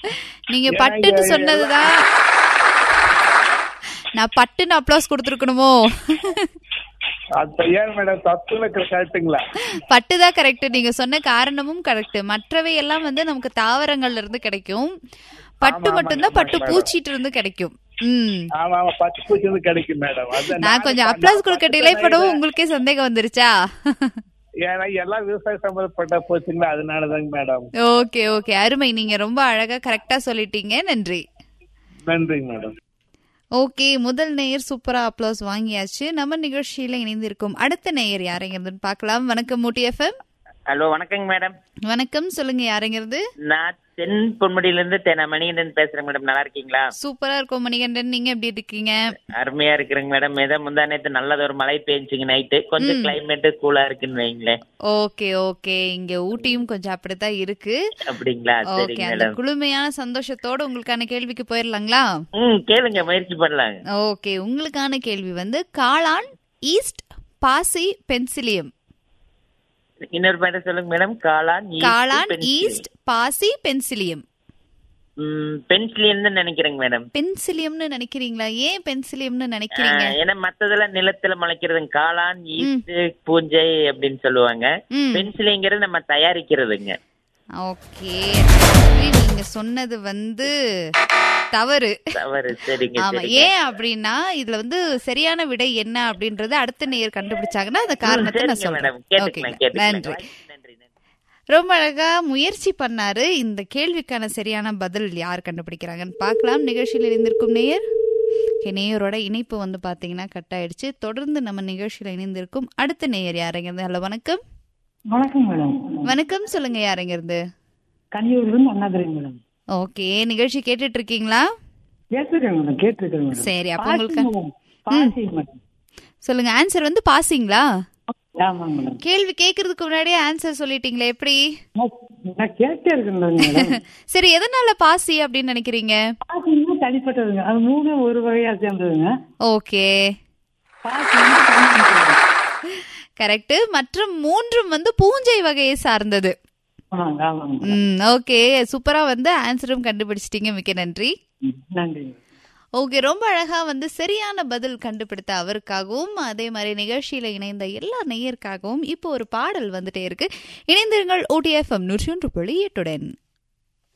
நீங்க ஏன்னா பட்டுன்னு இங்க சொன்னதுதான் நான் பட்டுன்னு அப்ளாஸ் கொடுத்துருக்கணுமோ அது ஏன் மேடம் தப்புல கரெக்டுங்களா பட்டு தான் கரெக்ட் நீங்க சொன்ன காரணமும் கரெக்ட் மற்றவை எல்லாம் வந்து நமக்கு தாவரங்கள்ல இருந்து கிடைக்கும் பட்டு ஆமா, மட்டும்தான் ஆமா, பட்டு மேடம். பூச்சிட்டு இருந்து கிடைக்கும் ம் ஆமா ஆமா பத்து பூச்சி வந்து கிடைக்கும் மேடம் அது நான் கொஞ்சம் அப்ளாஸ் கொடுக்கட்டிலே படவும் உங்களுக்கே சந்தேகம் வந்துருச்சா ஏன்னா எல்லாம் விவசாய சம்பந்தப்பட்ட போச்சுங்களா அதனாலதாங்க மேடம் ஓகே ஓகே அருமை நீங்க ரொம்ப அழகா கரெக்டா சொல்லிட்டீங்க நன்றி நன்றிங்க மேடம் ஓகே முதல் நேயர் சூப்பரா அப்ளாஸ் வாங்கியாச்சு நம்ம நிகழ்ச்சியில இணைந்திருக்கும் அடுத்த நேயர் யாரைங்கிறதுன்னு பார்க்கலாம் வணக்கம் மூட்டி எஃப்எம் ஹலோ வணக்கங்க மேடம் வணக்கம் சொல்லுங்க யாரைங்கிறது நான் தென் பொன்முடியில இருந்து தென மணிகண்டன் பேசுறேன் மேடம் நல்லா இருக்கீங்களா சூப்பரா இருக்கும் மணிகண்டன் நீங்க எப்படி இருக்கீங்க அருமையா இருக்கிறேங்க மேடம் ஏதோ முந்தா நேத்து நல்லது ஒரு மழை பெஞ்சுங்க நைட்டு கொஞ்சம் கிளைமேட் கூலா இருக்குன்னு வைங்களேன் ஓகே ஓகே இங்க ஊட்டியும் கொஞ்சம் அப்படித்தான் இருக்கு அப்படிங்களா ஓகே சரிங்க அந்த மேடம் குளுமையான சந்தோஷத்தோட உங்களுக்கான கேள்விக்கு போயிடலாங்களா ம் கேளுங்க முயற்சி பண்ணலாங்க ஓகே உங்களுக்கான கேள்வி வந்து காளான் ஈஸ்ட் பாசி பென்சிலியம் இன்னொரு மேடம் சொல்லுங்க மேடம் காளான் காளான் ஈஸ்ட் பாசி பென்சிலியம் பென்சிலியன் நினைக்கிறேங்க மேடம் பென்சிலியம்னு நினைக்கிறீங்களா ஏன் பென்சிலியம்னு நினைக்கிறீங்க ஏன்னா மத்ததெல்லாம் நிலத்துல முளைக்கிறதுங்க காளான் ஈஸ்ட் பூஞ்சை அப்படின்னு சொல்லுவாங்க ம் பென்சிலிங்கிறது நம்ம தயாரிக்கிறதுங்க ஓகே actually நீங்க சொன்னது வந்து தவறு தவறு சரிங்க ஆமா சரிங்க ஏன் அப்படின்னா இதுல வந்து சரியான விடை என்ன அப்படின்றது அடுத்த நேயர் கண்டுபிடிச்சாங்கன்னா அந்த காரணத்தை நான் சரிங்க மேடம் சொல்றேன் கேட்டுக்கலாம் ஓகே நன்றி கேட்டுக்கலாம் நன்றி நன்றி ரொம்ப அழகா முயற்சி பண்ணாரு இந்த கேள்விக்கான சரியான பதில் யார் கண்டுபிடிக்கிறாங்கன்னு பார்க்கலாம் நிகழ்ச்சியில் இணைந்திருக்கும் நேயர் Okay, நேயரோட இணைப்பு வந்து பாத்தீங்கன்னா கட் ஆயிடுச்சு தொடர்ந்து நம்ம நிகழ்ச்சியில இணைந்திருக்கும் அடுத்த நேயர் யாருங்கிறது ஹலோ வணக்கம் வணக்கம் மேடம் வணக்கம் சொல்லுங்க யாருங்கிறது கன்னியூர்ல இருந்து அண்ணாதுரை மேடம் ஓகே நிகழ்ச்சி கேட்டுட்டு இருக்கீங்களா கேட்டிருக்கேன் மேடம் கேட்டிருக்கேன் மேடம் சரி அப்ப பாசி உங்களுக்கு மேடம், பாசி மேடம் சொல்லுங்க ஆன்சர் வந்து பாசிங்களா ஆமாங்க மேடம் கேள்வி கேக்குறதுக்கு முன்னாடியே ஆன்சர் சொல்லிட்டீங்களே எப்படி நான் நான் கேட்டே இருக்கேன் மேடம் சரி எதனால பாசி அப்படின்னு நினைக்கிறீங்க பாசின்னா தனிப்பட்டதுங்க அது மூணு ஒரு வகையா சேர்ந்ததுங்க ஓகே பாசி வந்து தனிப்பட்டது. கரெக்ட் மற்றும் மூன்றும் வந்து பூஞ்சை வகையை சார்ந்தது ஆமாங்க ஆமாங்க ம் ஓகே சூப்பரா வந்து ஆன்சரும் கண்டுபிடிச்சிட்டீங்க மிக்க நன்றி ம், நன்றி ஓகே ரொம்ப அழகா வந்து சரியான பதில் கண்டுபிடித்த அவருக்காகவும் அதே மாதிரி நிகழ்ச்சியில இணைந்த எல்லா நேயருக்காகவும் இப்போ ஒரு பாடல் வந்துட்டே இருக்கு இணைந்திருங்கள் ஓடிஎஃப்எம் நூற்றி ஒன்று புள்ளி எட்டுடன்